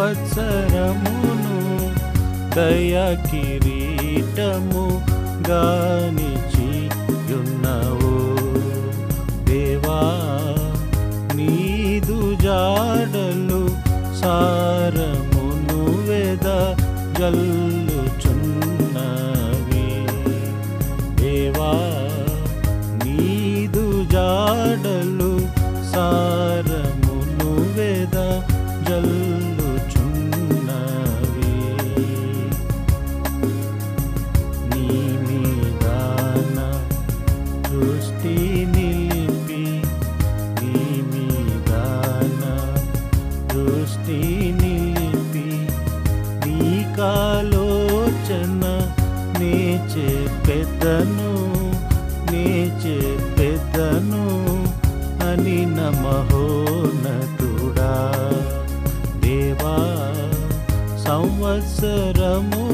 సంవత్సరమును దయ కిరీటము గానిచి యున్నవు దేవా నీదు జాడలు సారమును వేద జల్లుచున్నవి దేవా నీదు జాడలు సారమును వేద జల్లుచున్నవి నీ మీదాన దృష్టి నిలిపి నీ మీదాన దృష్టి నిలిపి నీ కాలోచన నే చెప్పెదను నే చెప్పెదను అని నమహోనతుడా దేవా సంవత్సరము